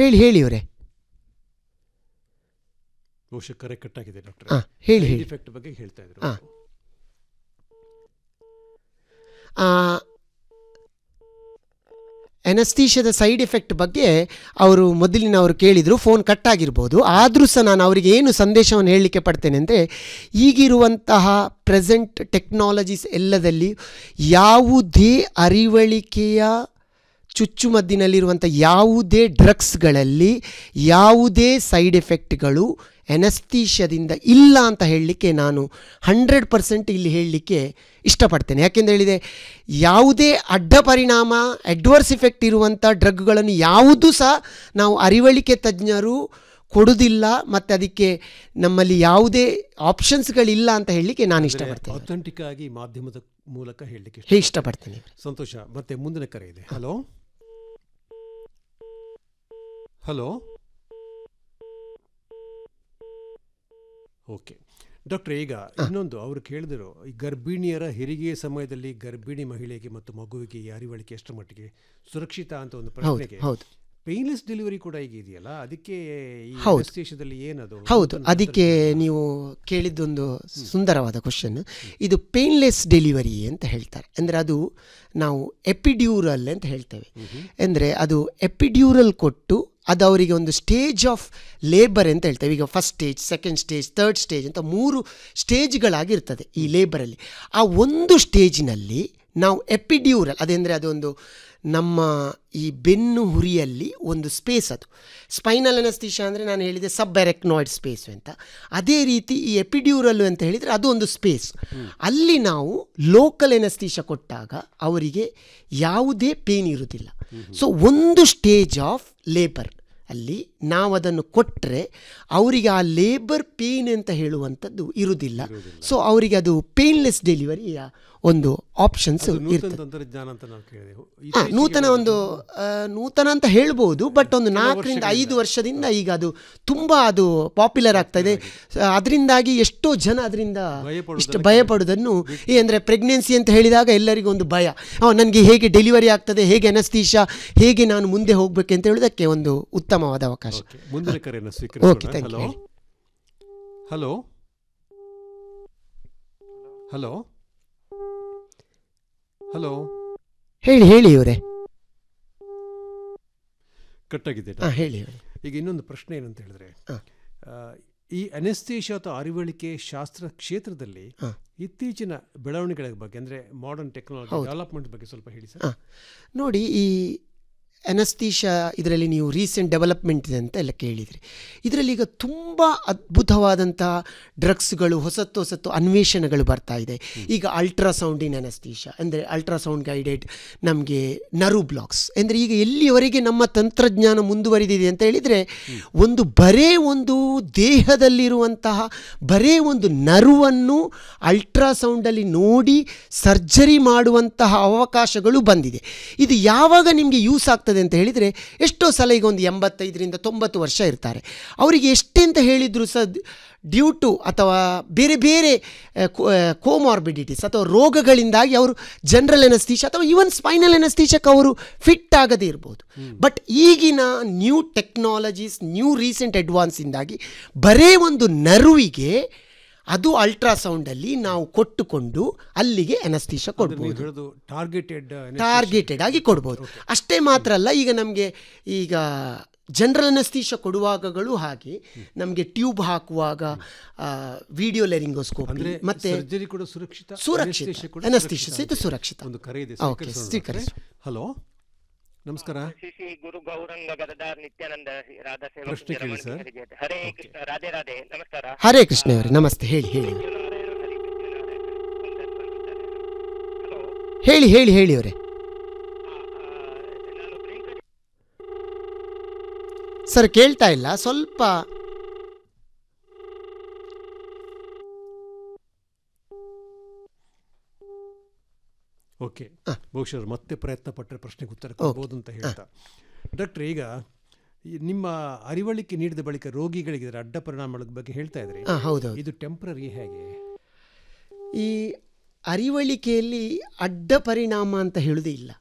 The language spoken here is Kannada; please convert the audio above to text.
ಹೇಳಿ ಹೇಳಿ ಅವರೇ ಬಹುಶಃ ಕರೆ ಕಟ್ಟಾಗಿದೆ ಡಾಕ್ಟರ್ ಹಾಂ ಹೇಳಿ ಹೇಳಿ ಇಫೆಕ್ಟ್ ಬಗ್ಗೆ ಹೇಳ್ತಾ ಇದ್ರು ಹಾ. ಆ, ಎನಸ್ತೀಶದ ಸೈಡ್ ಎಫೆಕ್ಟ್ ಬಗ್ಗೆ ಅವರು ಮೊದಲಿನವರು ಕೇಳಿದರು ಫೋನ್ ಕಟ್ ಆಗಿರ್ಬೋದು ಆದರೂ ಸಹ ನಾನು ಅವರಿಗೆ ಏನು ಸಂದೇಶವನ್ನು ಹೇಳಲಿಕ್ಕೆ ಪಡ್ತೇನೆ ಅಂದರೆ ಈಗಿರುವಂತಹ ಪ್ರೆಸೆಂಟ್ ಟೆಕ್ನಾಲಜೀಸ್ ಎಲ್ಲದಲ್ಲಿ ಯಾವುದೇ ಅರಿವಳಿಕೆಯ ಚುಚ್ಚುಮದ್ದಿನಲ್ಲಿರುವಂಥ ಯಾವುದೇ ಡ್ರಗ್ಸ್ಗಳಲ್ಲಿ ಯಾವುದೇ ಸೈಡ್ ಎಫೆಕ್ಟ್ಗಳು ಎನಸ್ತೀಶದಿಂದ ಇಲ್ಲ ಅಂತ ಹೇಳಲಿಕ್ಕೆ ನಾನು ಹಂಡ್ರೆಡ್ ಪರ್ಸೆಂಟ್ ಇಲ್ಲಿ ಹೇಳಲಿಕ್ಕೆ ಇಷ್ಟಪಡ್ತೇನೆ ಯಾಕೆಂತ ಹೇಳಿದೆ ಯಾವುದೇ ಅಡ್ಡ ಪರಿಣಾಮ ಅಡ್ವರ್ಸ್ ಇಫೆಕ್ಟ್ ಇರುವಂಥ ಡ್ರಗ್ಗಳನ್ನು ಯಾವುದೂ ಸಹ ನಾವು ಅರಿವಳಿಕೆ ತಜ್ಞರು ಕೊಡುವುದಿಲ್ಲ ಮತ್ತು ಅದಕ್ಕೆ ನಮ್ಮಲ್ಲಿ ಯಾವುದೇ ಆಪ್ಷನ್ಸ್ಗಳಿಲ್ಲ ಅಂತ ಹೇಳಲಿಕ್ಕೆ ನಾನು ಇಷ್ಟಪಡ್ತೇನೆ ಅಥೆಂಟಿಕ್ ಆಗಿ ಮಾಧ್ಯಮದ ಮೂಲಕ ಹೇಳಲಿಕ್ಕೆ ಹೇ ಇಷ್ಟಪಡ್ತೇನೆ ಸಂತೋಷ ಮತ್ತೆ ಮುಂದಿನ ಕರೆ ಇದೆ ಹಲೋ ಹಲೋ ಓಕೆ ಡಾಕ್ಟರ್ ಈಗ ಇನ್ನೊಂದು ಅವರು ಕೇಳಿದರು ಈ ಗರ್ಭಿಣಿಯರ ಹೆರಿಗೆ ಸಮಯದಲ್ಲಿ ಗರ್ಭಿಣಿ ಮಹಿಳೆಗೆ ಮತ್ತು ಮಗುವಿಗೆ ಈ ಅರಿವಳಿಕೆ ಎಷ್ಟು ಮಟ್ಟಿಗೆ ಸುರಕ್ಷಿತ ಅಂತ ಒಂದು ಹೌದು ಪ್ರಶ್ನೆಗೆ ಹೌದು ಪೇನ್ಲೆಸ್ ಡೆಲಿವರಿ ಕೂಡ ಈಗ ಇದೆಯಲ್ಲ ಅದಕ್ಕೆ ಈ ಹೌದು. ದೇಶದಲ್ಲಿ ಏನದು ಹೌದು ನೂತನ ಅದಕ್ಕೆ ನೀವು ಕೇಳಿದ್ದೊಂದು ಸುಂದರವಾದ ಕ್ವಶನ್ ಇದು ಪೇನ್ಲೆಸ್ ಡೆಲಿವರಿ ಅಂತ ಹೇಳ್ತಾರೆ ಅಂದರೆ ಅದು ನಾವು ಎಪಿಡ್ಯೂರಲ್ ಅಂತ ಹೇಳ್ತೇವೆ ಅಂದರೆ ಅದು ಎಪಿಡ್ಯೂರಲ್ ಕೊಟ್ಟು ಅದು ಅವರಿಗೆ ಒಂದು ಸ್ಟೇಜ್ ಆಫ್ ಲೇಬರ್ ಅಂತ ಹೇಳ್ತೇವೆ ಈಗ first stage second stage third stage ಅಂತ ಮೂರು ಸ್ಟೇಜ್ಗಳಾಗಿರ್ತದೆ ಈ ಲೇಬರಲ್ಲಿ ಆ ಒಂದು ಸ್ಟೇಜಿನಲ್ಲಿ ನಾವು ಎಪಿಡ್ಯೂರಲ್ ಅതെಂದರೆ ಅದೊಂದು ನಮ್ಮ ಈ ಬೆನ್ನು ಹುರಿಯಲ್ಲಿ ಒಂದು ಸ್ಪೇಸ್ ಅದು ಸ್ಪೈನಲ್ ಅನಸ್ತೀಶ ಅಂದರೆ ನಾನು ಹೇಳಿದೆ ಸಬ್ ಎರೆಕ್ನಾಯ್ಡ್ ಸ್ಪೇಸ್ ಅಂತ ಅದೇ ರೀತಿ ಈ ಎಪಿಡ್ಯೂರಲ್ ಅಂತ ಹೇಳಿದರೆ ಅದು ಒಂದು ಸ್ಪೇಸ್ ಅಲ್ಲಿ ನಾವು ಲೋಕಲ್ ಎನಸ್ತೀಶ ಕೊಟ್ಟಾಗ ಅವರಿಗೆ ಯಾವುದೇ ಪೇನ್ ಇರುವುದಿಲ್ಲ ಸೊ ಒಂದು ಸ್ಟೇಜ್ ಆಫ್ ಲೇಬರ್ ಅಲ್ಲಿ ನಾವು ಅದನ್ನು ಕೊಟ್ಟರೆ ಅವರಿಗೆ ಆ ಲೇಬರ್ ಪೇನ್ ಅಂತ ಹೇಳುವಂಥದ್ದು ಇರುವುದಿಲ್ಲ ಸೊ ಅವರಿಗೆ ಅದು ಪೇನ್ಲೆಸ್ ಡೆಲಿವರಿಯ ಒಂದು ಆಪ್ಷನ್ಸ್ ಅದು ನೂತನ ಇರ್ತದೆ ತಂತ್ರಜ್ಞಾನ ಅಂತ ನಾವು ಕೇಳಿದೆ ಹಾ, ಇತ್ತೀಚೆಗೆ ನೂತನ ಒಂದು ಆ, ನೂತನ ಅಂತ ಹೇಳ್ಬೋದು ಬಟ್ ಒಂದು ನಾಲ್ಕರಿಂದ ವರ್ಷಗಳಿಂದ. ಐದು ವರ್ಷದಿಂದ ಈಗ ಅದು ತುಂಬ ಅದು ಪಾಪ್ಯುಲರ್ ಆಗ್ತಾ ಇದೆ ಅದರಿಂದಾಗಿ ಎಷ್ಟೋ ಜನ ಅದರಿಂದ ಭಯಪಡುವುದನ್ನು ಇಷ್ಟು ಭಯ ಪಡುವುದನ್ನು ಈ ಅಂದರೆ ಪ್ರೆಗ್ನೆನ್ಸಿ ಅಂತ ಹೇಳಿದಾಗ ಎಲ್ಲರಿಗೂ ಒಂದು ಭಯ ನನಗೆ ಹೇಗೆ ಡೆಲಿವರಿ ಆಗ್ತದೆ ಹೇಗೆ ಅನಸ್ತೀಶ ಹೇಗೆ ನಾನು ಮುಂದೆ ಹೋಗ್ಬೇಕು ಅಂತ ಹೇಳೋದಕ್ಕೆ ಒಂದು ಉತ್ತಮವಾದ ಅವಕಾಶ ಓಕೆ ಮುಂದಿನ ಕರೆಯನ್ನು ಓಕೆ, ಸ್ವೀಕರಿಸೋಣ thank you. Hello hello hello hello ಹೇಳಿ ಹೇಳಿ ಇವರೇ ಕಟ್ಟಾಗಿದೆ ಹಾಂ ಹೇಳಿ ಹೇಳಿ ಈಗ ಇನ್ನೊಂದು ಪ್ರಶ್ನೆ ಏನಂತ ಹೇಳಿದ್ರೆ ಹಾ. ಆ, ಈ ಅನೆಸ್ತೇಶ ಅಥವಾ ಅರಿವಳಿಕೆ ಶಾಸ್ತ್ರ ಕ್ಷೇತ್ರದಲ್ಲಿ ಹಾ. ಇತ್ತೀಚಿನ ಬೆಳವಣಿಗೆಗಳ ಬಗ್ಗೆ ಅಂದ್ರೆ ಮಾಡರ್ನ್ ಟೆಕ್ನಾಲಜಿ ಹೌದು. ಡೆವಲಪ್ಮೆಂಟ್ ಬಗ್ಗೆ ಸ್ವಲ್ಪ ಹೇಳಿ ಸರ್ ಹಾಂ ನೋಡಿ ಈ ಎನಸ್ತೀಶ ಇದರಲ್ಲಿ ನೀವು ರೀಸೆಂಟ್ ಡೆವಲಪ್ಮೆಂಟ್ ಇದೆ ಅಂತ ಎಲ್ಲ ಕೇಳಿದ್ರಿ ಇದರಲ್ಲಿ ಈಗ ತುಂಬ ಅದ್ಭುತವಾದಂತಹ ಡ್ರಗ್ಸ್ಗಳು ಹೊಸತ್ತು ಹೊಸತ್ತು ಅನ್ವೇಷಣೆಗಳು ಬರ್ತಾ ಇದೆ ಈಗ ಅಲ್ಟ್ರಾಸೌಂಡಿನ ಎನಸ್ತೀಶ ಅಂದರೆ ಅಲ್ಟ್ರಾಸೌಂಡ್ ಗೈಡೆಡ್ ನಮಗೆ ನರು ಬ್ಲಾಕ್ಸ್ ಅಂದರೆ ಈಗ ಎಲ್ಲಿಯವರೆಗೆ ನಮ್ಮ ತಂತ್ರಜ್ಞಾನ ಮುಂದುವರಿದಿದೆ ಅಂತ ಹೇಳಿದರೆ ಒಂದು ಬರೇ ಒಂದು ದೇಹದಲ್ಲಿರುವಂತಹ ಬರೇ ಒಂದು ನರುವನ್ನು ಅಲ್ಟ್ರಾಸೌಂಡಲ್ಲಿ ನೋಡಿ ಸರ್ಜರಿ ಮಾಡುವಂತಹ ಅವಕಾಶಗಳು ಬಂದಿದೆ ಇದು ಯಾವಾಗ ನಿಮಗೆ ಯೂಸ್ ಆಗ್ತದೆ ಅಂತ ಹೇಳಿದರೆ ಎಷ್ಟೋ ಸಲ ಈಗ ಒಂದು ಎಂಬತ್ತೈದರಿಂದ ತೊಂಬತ್ತು ವರ್ಷ ಇರ್ತಾರೆ ಅವರಿಗೆ ಎಷ್ಟೇ ಅಂತ ಹೇಳಿದರೂ ಸಹ ಡ್ಯೂ ಟು ಅಥವಾ ಬೇರೆ ಬೇರೆ ಕೋಮಾರ್ಬಿಡಿಟೀಸ್ ಅಥವಾ ರೋಗಗಳಿಂದಾಗಿ ಅವರು ಜನರಲ್ ಎನಸ್ತೀಶ ಅಥವಾ ಈವನ್ ಸ್ಪೈನಲ್ ಎನಸ್ತೀಶಕ್ಕೆ ಅವರು ಫಿಟ್ ಆಗದೇ ಇರ್ಬೋದು ಬಟ್ ಈಗಿನ ನ್ಯೂ ಟೆಕ್ನಾಲಜೀಸ್ ನ್ಯೂ ರೀಸೆಂಟ್ ಅಡ್ವಾನ್ಸಿಂದಾಗಿ ಬರೇ ಒಂದು ನರುವಿಗೆ ಅದು ಅಲ್ಟ್ರಾಸೌಂಡಲ್ಲಿ ನಾವು ಕೊಟ್ಟುಕೊಂಡು ಅಲ್ಲಿಗೆ ಎನಸ್ತೀಶ ಅಂದ್ರೆ ಕೊಡ್ಬೋದು ನೀವು ಹೇಳೋದು ಟಾರ್ಗೆಟೆಡ್ ಟಾರ್ಗೆಟೆಡ್ ಆಗಿ ಕೊಡ್ಬೋದು ಅಷ್ಟೇ ಮಾತ್ರ ಅಲ್ಲ ಈಗ ನಮಗೆ ಈಗ ಜನರಲ್ ಅನಸ್ತೀಶ ಕೊಡುವಾಗಗಳು ಹಾಗೆ ನಮಗೆ ಟ್ಯೂಬ್ ಹಾಕುವಾಗ ವಿಡಿಯೋ ಲೆರಿಂಗೋಸ್ಕೋಪಿ ಅಂದ್ರೆ ಮತ್ತೆ ಸರ್ಜರಿ ಕೂಡ ಸುರಕ್ಷಿತ ಸುರಕ್ಷಿತ anesthesia ಕೂಡ ಅನಸ್ತೀಶ ಸುರಕ್ಷಿತ ಇದು ಅಂತ. ಸುರಕ್ಷಿತ ಒಂದು ಕರೆ ಇದೆ ಓಕೆ, ಸ್ವೀಕರಿಸೋಣ ಸ್ವೀಕರಿಸಿ. ಡಾಕ್ಟ್ರೇ. ಹಲೋ ನಮಸ್ಕಾರ ಶ್ರೀ ಶ್ರೀ ಗುರು ಗೌರಂಗ ಗದದಾರ್ ನಿತ್ಯಾನಂದ ರಾಧಾ ಸೇವಾ ಪ್ರಶ್ನೆ ಕೇಳಿ ಸರ್. ಹರೇ ಕೃಷ್ಣ ರಾಧೆ ರಾಧೆ ನಮಸ್ಕಾರ ಹರೇ ಕೃಷ್ಣ ಅವರೇ ನಮಸ್ತೆ ಹೇಳಿ ಹೇಳಿ ಹಲೋ ಹೇಳಿ ಹೇಳಿ ಹೇಳಿ ಅವರೇ ನಾನು ಬ್ರೇಕ್ ಸರ್ ಕೇಳ್ತಾ ಇಲ್ಲ ಸ್ವಲ್ಪ ಓಕೆ ಬಹುಶಃ ಅವ್ರು ಮತ್ತೆ ಪ್ರಯತ್ನ ಪಟ್ಟರೆ ಪ್ರಶ್ನೆಗೆ ಉತ್ತರ ಕೊಡ್ಬೋದು ಅಂತ ಹೇಳ್ತಾ ಡಾಕ್ಟರ್ ಈಗ ಈ ನಿಮ್ಮ ಅರಿವಳಿಕೆ ನೀಡಿದ ಬಳಿಕ ರೋಗಿಗಳಿಗೆ ಇದರ ಅಡ್ಡ ಪರಿಣಾಮಗಳ ಬಗ್ಗೆ ಹೇಳ್ತಾ ಇದ್ರಿ ಹಾಂ ಹೌದೌದು ಇದು ಟೆಂಪ್ರರಿ ಹೇಗೆ ಈ ಅರಿವಳಿಕೆಯಲ್ಲಿ ಅಡ್ಡ ಪರಿಣಾಮ ಅಂತ ಹೇಳುವುದೇ ಇಲ್ಲ